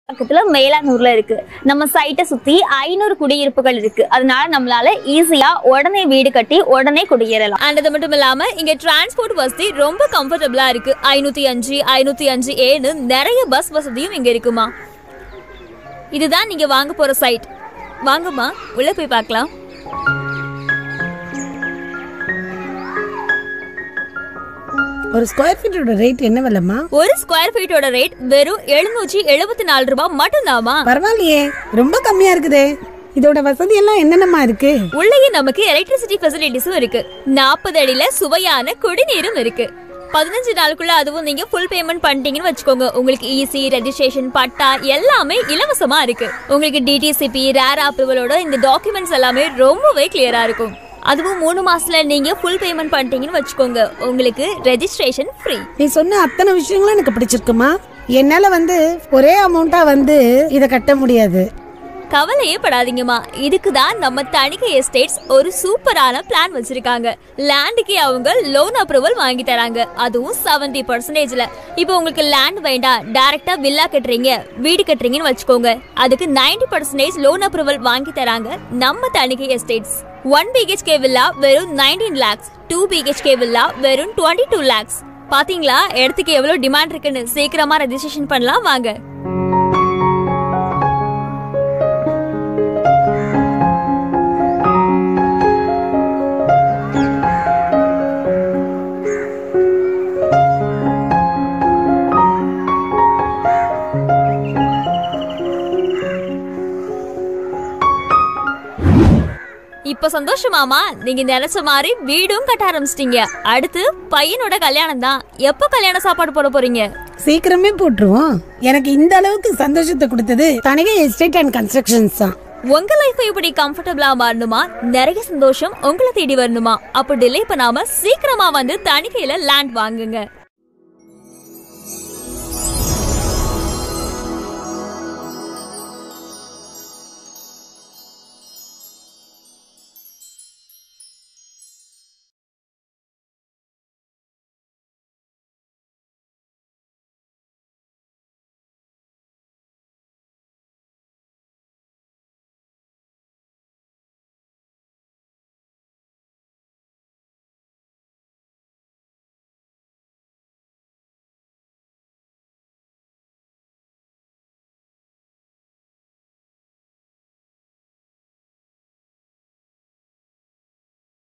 பக்கத்துல மேலானூர்ல இருக்கு நம்ம சைட்டை சுத்தி ஐநூறு குடியிருப்புகள் இருக்கு அதனால நம்மளால ஈஸியா உடனே வீடு கட்டி உடனே குடியேறலாம் அண்ட் அது மட்டும் இல்லாம இங்க டிரான்ஸ்போர்ட் வசதி ரொம்ப கம்ஃபர்டபுளா இருக்கு ஐநூத்தி அஞ்சு ஐநூத்தி அஞ்சு ஏன்னு நிறைய பஸ் வசதியும் இங்க இருக்குமா இதுதான் நீங்க வாங்க போற சைட் வாங்கம்மா உள்ள போய் பார்க்கலாம் ஒரு ஸ்கொயர் ஃபீட்டோட ரேட் என்ன விலைம்மா ஒரு ஸ்கொயர் ஃபீட்டோட ரேட் வெறும் எழுநூற்றி எழுபத்தி நாலு ரூபாய் மட்டும்தாமா பரவாயில்லையே ரொம்ப கம்மியா இருக்குதே இதோட வசதி எல்லாம் என்னென்னமா இருக்கு உள்ளேயே நமக்கு எலக்ட்ரிசிட்டி ஃபெசிலிட்டிஸும் இருக்கு நாற்பது அடியில சுவையான குடிநீரும் இருக்கு பதினஞ்சு நாளுக்குள்ள அதுவும் நீங்க ஃபுல் பேமெண்ட் பண்ணிட்டீங்கன்னு வச்சுக்கோங்க உங்களுக்கு ஈசி ரெஜிஸ்ட்ரேஷன் பட்டா எல்லாமே இலவசமா இருக்கு உங்களுக்கு டிடிசிபி ரேர் அப்ரூவலோட இந்த டாக்குமெண்ட்ஸ் எல்லாமே ரொம்பவே கிளியரா இருக்கும் அதுவும் மூணு மாசத்துல நீங்க ஃபுல் பேமெண்ட் பண்ணிட்டீங்கன்னு வச்சுக்கோங்க உங்களுக்கு ரெஜிஸ்ட்ரேஷன் ஃப்ரீ நீ சொன்ன அத்தனை விஷயங்களும் எனக்கு பிடிச்சிருக்குமா என்னால வந்து ஒரே அமௌண்ட்டா வந்து இத கட்ட முடியாது கவலையே படாதீங்கம்மா இதுக்கு தான் நம்ம தணிகை எஸ்டேட்ஸ் ஒரு சூப்பரான பிளான் வச்சிருக்காங்க லேண்டுக்கு அவங்க லோன் அப்ரூவல் வாங்கி தராங்க அதுவும் செவன்டி பர்சன்டேஜ்ல இப்போ உங்களுக்கு லேண்ட் வேண்டாம் டைரக்டா வில்லா கட்டுறீங்க வீடு கட்டுறீங்கன்னு வச்சுக்கோங்க அதுக்கு 90% பர்சன்டேஜ் லோன் அப்ரூவல் வாங்கி தராங்க நம்ம Thanigai estates one BHK villa வெறும் nineteen lakhs two BHK villa வெறும் டுவெண்ட்டி டூ லேக்ஸ் பாத்தீங்களா இடத்துக்கு எவ்வளவு டிமாண்ட் இருக்குன்னு சீக்கிரமா ரெஜிஸ்ட்ரேஷன் பண்ணலாம் வாங்க இப்ப சந்தோஷமாமா நீங்க நினைச்ச மாதிரி வீடும் கட்ட ஆரம்பிச்சிட்டீங்க அடுத்து பையனோட கல்யாணம் தான் எப்ப கல்யாண சாப்பாடு போட போறீங்க சீக்கிரமே போட்டுருவோம் எனக்கு இந்த அளவுக்கு சந்தோஷத்தை கொடுத்தது தனிகை எஸ்டேட் அண்ட் கன்ஸ்ட்ரக்ஷன்ஸ் தான் உங்க லைஃப் இப்படி கம்ஃபர்டபுளா மாறணுமா நிறைய சந்தோஷம் உங்களை தேடி வரணுமா அப்ப டிலே பண்ணாம சீக்கிரமா வந்து தணிக்கையில லேண்ட் வாங்குங்க